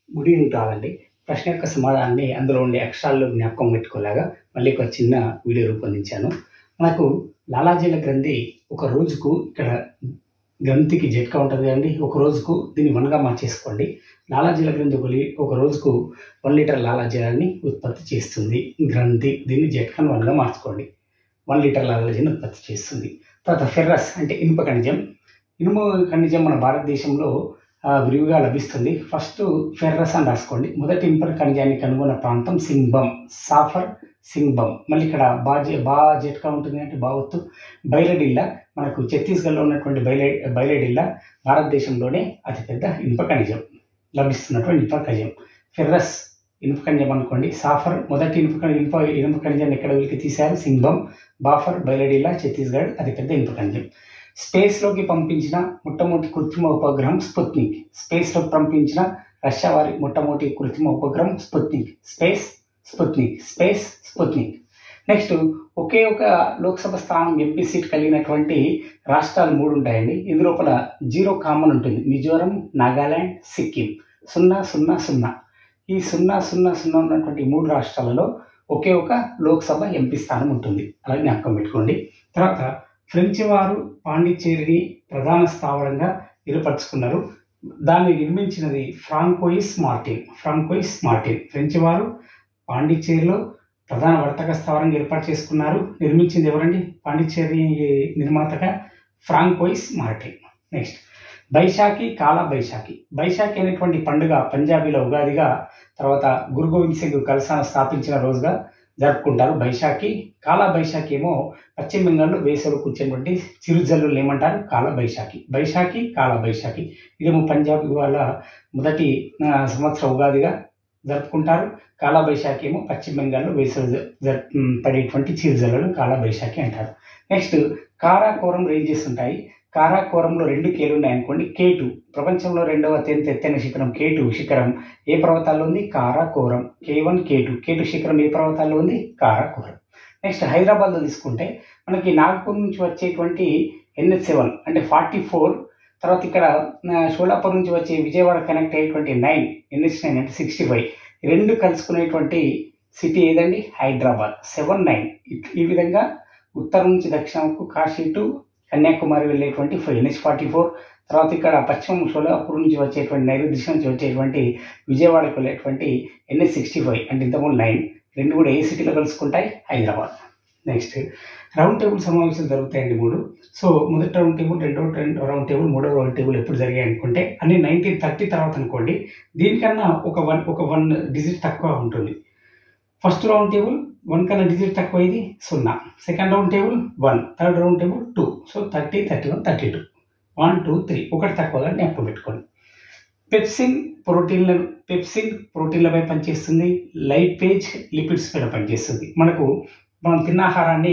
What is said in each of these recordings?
good evening కావాలండి ప్రశ్న యొక్క సమాధానాన్ని అందులో ఉండే అక్షరాల్లో జ్ఞాపకం పెట్టుకోలేగా మళ్ళీ ఒక చిన్న వీడియో రూపొందించాను మనకు లాలాజీల గ్రంథి ఒక రోజుకు ఇక్కడ గ్రంథికి జట్కా ఉంటుంది కదండి ఒక రోజుకు దీన్ని వన్గా మార్చేసుకోండి లాలాజీల గ్రంథి ఒక లీ- ఒక రోజుకు వన్ లీటర్ లాలాజీలాన్ని ఉత్పత్తి చేస్తుంది గ్రంథి దీన్ని జట్కాను వన్గా మార్చుకోండి వన్ లీటర్ లాలాజీని ఉత్పత్తి చేస్తుంది తర్వాత ఫెర్రస్ అంటే ఇనుప ఖనిజం ఇనుము ఖనిజం మన భారతదేశంలో ఆ, విరివిగా లభిస్తుంది ఫస్ట్ ఫెర్రస్ అని రాసుకోండి మొదటి ఇనుప ఖనిజాన్ని కనుగొన్న ప్రాంతం సింగ్బం సాఫర్ సింగ్బం మళ్ళీ ఇక్కడ బాజే బా జెట్కా ఉంటుంది అంటే బావత్తు బైలడిల్లా మనకు ఛత్తీస్గఢ్లో ఉన్నటువంటి బైలే బైలడిల్లా భారతదేశంలోనే అతిపెద్ద ఇనుప ఖనిజం లభిస్తున్నటువంటి ఇనుప ఖనిజం ఫెర్రస్ ఇనుప ఖనిజం అనుకోండి సాఫర్ మొదటి ఇనుప ఖని- ఇనుప ఇనుప ఖనిజాన్ని ఎక్కడ వెలికి తీశారు సింగ్బం బాఫర్ బైలడిల్లా ఛత్తీస్గఢ్ అతిపెద్ద ఇనుప ఖనిజం స్పేస్లోకి పంపించిన మొట్టమొదటి కృత్రిమ ఉపగ్రహం స్పుత్నిక్ స్పేస్లోకి పంపించిన రష్యా వారి మొట్టమొదటి కృత్రిమ ఉపగ్రహం Sputnik space Sputnik space Sputnik next ఒకే ఒక లోక్సభ స్థానం ఎంపీ సీట్ కలిగినటువంటి రాష్ట్రాలు మూడు ఉంటాయండి ఇందులోపల జీరో కామన్ ఉంటుంది మిజోరం నాగాలాండ్ సిక్కిం సున్నా సున్నా సున్నా ఈ సున్నా సున్నా సున్నా ఉన్నటువంటి మూడు రాష్ట్రాలలో ఒకే ఒక లోక్సభ ఎంపీ స్థానం ఉంటుంది అలా జ్ఞాపకం పెట్టుకోండి తర్వాత ఫ్రెంచ్ వారు పాండిచ్చేరిని ప్రధాన స్థావరంగా ఏర్పరచుకున్నారు దాన్ని నిర్మించినది Francois Martin Francois Martin French వారు పాండిచ్చేరిలో ప్రధాన వర్తక స్థావరంగా ఏర్పాటు చేసుకున్నారు నిర్మించింది ఎవరండి పాండిచ్చేరి నిర్మాతగా ఫ్రాంకోయిస్ మార్టిన్ నెక్స్ట్ బైశాఖి కాలా బైశాఖి బైశాఖి అనేటువంటి పండుగ పంజాబీలో ఉగాదిగా తర్వాత గురు గోవింద్ సింగ్ కల్సాను స్థాపించిన రోజుగా జరుపుకుంటారు బైశాఖి కాలా బైశాఖి ఏమో పశ్చిమ బెంగాల్లో వేసవిలో కూర్చున్నటువంటి చిరుజల్లులు ఏమంటారు కాల బైశాఖి బైశాఖి కాల బైశాఖి ఇదేమో పంజాబ్ వాళ్ళ మొదటి ఆ, సంవత్సర ఉగాదిగా జరుపుకుంటారు కాల బైశాఖి ఏమో పశ్చిమ బెంగాల్లో వేసవి జ- జరు ఉమ్, పడేటువంటి చిరుజల్లులు కాల బైశాఖి అంటారు నెక్స్ట్ కారాకోరం రేంజెస్ ఉంటాయి కారాకోరంలో రెండు కేలు ఉన్నాయనుకోండి కేటు ప్రపంచంలో రెండవ అత్యంత ఎత్తైన శిఖరం కేటు శిఖరం ఏ పర్వతాల్లో ఉంది కారాకోరం కే వన్ కేటు కేటు శిఖరం ఏ పర్వతాల్లో ఉంది కారాకోరం నెక్స్ట్ హైదరాబాద్లో తీసుకుంటే మనకి నాగపూర్ నుంచి వచ్చేటువంటి ఎన్హెచ్ సెవెన్ అంటే ఫార్టీ ఫోర్ తర్వాత ఇక్కడ ఆ, షోలాపూర్ నుంచి వచ్చే విజయవాడ కనెక్ట్ అయ్యేటువంటి నైన్ ఎన్హెచ్ నైన్ అంటే సిక్స్టీ ఫైవ్ రెండు కలుసుకునేటువంటి సిటీ ఏదండి హైదరాబాద్ సెవెన్ నైన్ ఈ విధంగా ఉత్తరం నుంచి దక్షిణంకు కాశీ టు కన్యాకుమారి వెళ్ళేటువంటి ఎన్హెచ్ ఫార్టీ ఫోర్ తర్వాత ఇక్కడ పశ్చిమం షోలాపూర్ నుంచి వచ్చేటువంటి నైరుతి దిశ నుంచి వచ్చేటువంటి విజయవాడకు వెళ్ళేటువంటి ఎన్హెచ్ సిక్స్టీ ఫైవ్ అంటే ఇంతకుముందు నైన్ రెండు కూడా ఏ సిటీలో కలుసుకుంటాయి హైదరాబాద్ నెక్స్ట్ రౌండ్ టేబుల్ సమావేశాలు జరుగుతాయండి మూడు సో మొదటి రౌండ్ టేబుల్ రెండో టెన్- రౌండ్ టేబుల్ మూడో రౌండ్ టేబుల్ ఎప్పుడు జరిగాయి అనుకుంటే అన్ని నైన్టీన్ థర్టీ తర్వాత అనుకోండి దీనికన్నా ఒక వన్ ఒక వన్ డిజిట్ తక్కువ ఉంటుంది ఫస్ట్ రౌండ్ టేబుల్ వన్ కన్నా డిజిట్ తక్కువ ఇది సున్నా second round table one third round table two so thirty thirty one thirty two one two three ఒకటి తక్కువగా జ్ఞాపకం పెట్టుకోండి పెప్సిన్ ప్రోటీన్ల పెప్సిన్ ప్రోటీన్లపై పనిచేస్తుంది లైపేజ్ లిపిడ్స్ పైన పనిచేస్తుంది మనకు మనం తిన్న ఆహారాన్ని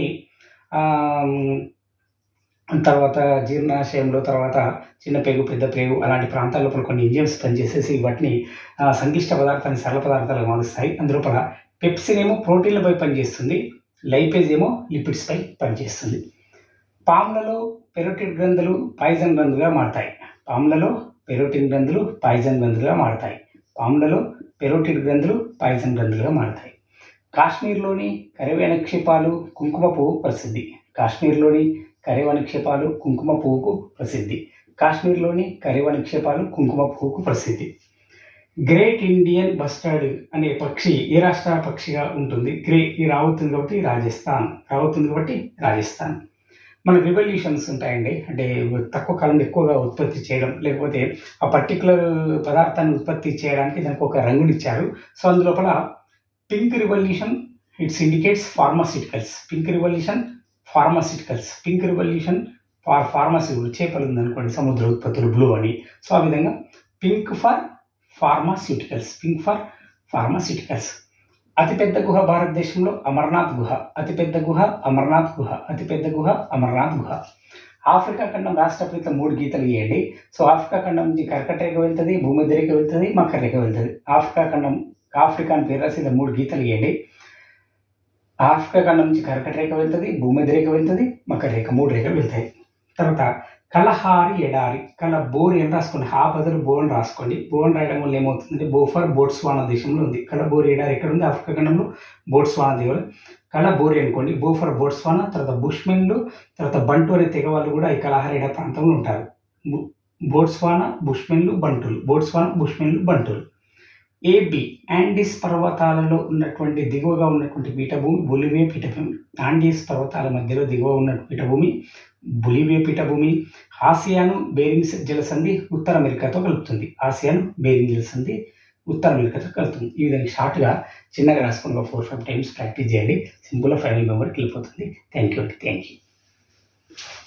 ఆమ్, తర్వాత జీర్ణాశయంలో తర్వాత చిన్న పేగు పెద్ద పేగు అలాంటి ప్రాంతాల లోపల కొన్ని ఇంజన్స్ పనిచేసేసి వాటిని ఆ, సంక్లిష్ట పదార్థాన్ని సరళ పదార్థాలుగా మారుస్తాయి అందులోపల పెప్సిన్ ఏమో ప్రోటీన్లపై పనిచేస్తుంది లైపేజ్ ఏమో లిపిడ్స్ పై పనిచేస్తుంది పాములలో పెరోటిడ్ గ్రంథులు పాయిజన్ గ్రంథులుగా మారతాయి పాములలో పెరోటిన్ గ్రంథులు పాయిజన్ గ్రంథులుగా మారతాయి పాములలో పెరోటిడ్ గ్రంథులు పాయిజన్ గ్రంథులుగా మారతాయి కాశ్మీర్లోని కరివే నిక్షేపాలు కుంకుమ పువ్వు ప్రసిద్ధి కాశ్మీర్లోని కరివ నిక్షేపాలు కుంకుమ పువ్వుకు ప్రసిద్ధి కాశ్మీర్లోని కరివ నిక్షేపాలు కుంకుమ పువ్వుకు ప్రసిద్ధి గ్రేట్ ఇండియన్ బస్టర్డ్ అనే పక్షి ఏ రాష్ట్ర పక్షిగా ఉంటుంది గ్రే ఈ రావుతుంది కాబట్టి రాజస్థాన్ రావుతుంది కాబట్టి రాజస్థాన్ మన రివల్యూషన్స్ ఉంటాయండి అంటే తక్కువ కాలంలో ఎక్కువగా ఉత్పత్తి చేయడం లేకపోతే ఆ పర్టికులర్ పదార్థాన్ని ఉత్పత్తి చేయడానికి దానికి ఒక రంగునిచ్చారు సో అందులోపల pink revolution it's indicates pharmaceuticals pink revolution pharmaceuticals pink revolution for pharmacy చేపలు ఉందనుకోండి సముద్ర ఉత్పత్తులు బ్లూ అని సో ఆ విధంగా pink for pharmaceuticals pink for pharmaceuticals అతిపెద్ద గుహ భారతదేశంలో అమర్నాథ్ గుహ అతిపెద్ద గుహ అమర్నాథ్ గుహ అతిపెద్ద గుహ అమర్నాథ్ గుహ ఆఫ్రికా ఖండం రాష్ట్రపతితో మూడు గీతలు గీయండి సో ఆఫ్రికా ఖండం నుంచి కర్కట రేఖ వెళ్తుంది భూమధ్య రేఖ వెళ్తుంది మకర రేఖ వెళ్తుంది ఆఫ్రికా ఖండం ఆఫ్రికా అని పేరు రాసి ఇలా మూడు గీతలు గీయండి ఆఫ్రికా ఖండం నుంచి కర్కట రేఖ వెళ్తుంది భూమధ్య రేఖ వెళ్తుంది మకర రేఖ మూడు రేఖలు వెళ్తాయి తర్వాత కలహారి ఎడారి కల బోరి అని రాసుకోండి హా బదులు బో అని రాసుకోండి బో అని రాయడం వల్ల ఏమవుతుందంటే బోఫర్ బోట్స్వానా దేశంలో ఉంది కల బోరి ఎడారి ఎక్కడ ఉంది ఆఫ్రికా ఖండంలో బోట్స్వానా దేశంలో కల బోరి అనుకోండి బోఫర్ బోట్స్వానా తర్వాత బుష్మెన్లు తర్వాత బంటు అనే తెగ వాళ్ళు కూడా ఈ కలహారి ఎడారి ప్రాంతంలో ఉంటారు బు- బోట్స్వానా బుష్మెన్లు బంటులు బోట్స్వానా బుష్మెన్లు బంటులు ఏబి యాండీస్ పర్వతాలలో ఉన్నటువంటి దిగువగా ఉన్నటువంటి పీఠభూమి బొలివే పీఠభూమి ఆండీస్ పర్వతాల మధ్యలో దిగువ ఉన్న పీఠభూమి బొలివే పీఠభూమి ఆసియాను బేరింగ్స్ జలసంధి ఉత్తర అమెరికాతో కలుపుతుంది ఆసియాను బేరింగ్ జలసంధి ఉత్తర అమెరికాతో కలుపుతుంది ఈ విధంగా షార్ట్గా చిన్నగా రాసుకుని ఒక ఫోర్ ఫైవ్ టైమ్స్ ప్రాక్టీస్ చేయండి సింపుల్గా ఫైనల్ మెంబర్కి వెళ్ళిపోతుంది థ్యాంక్ యూ అండి థ్యాంక్ యూ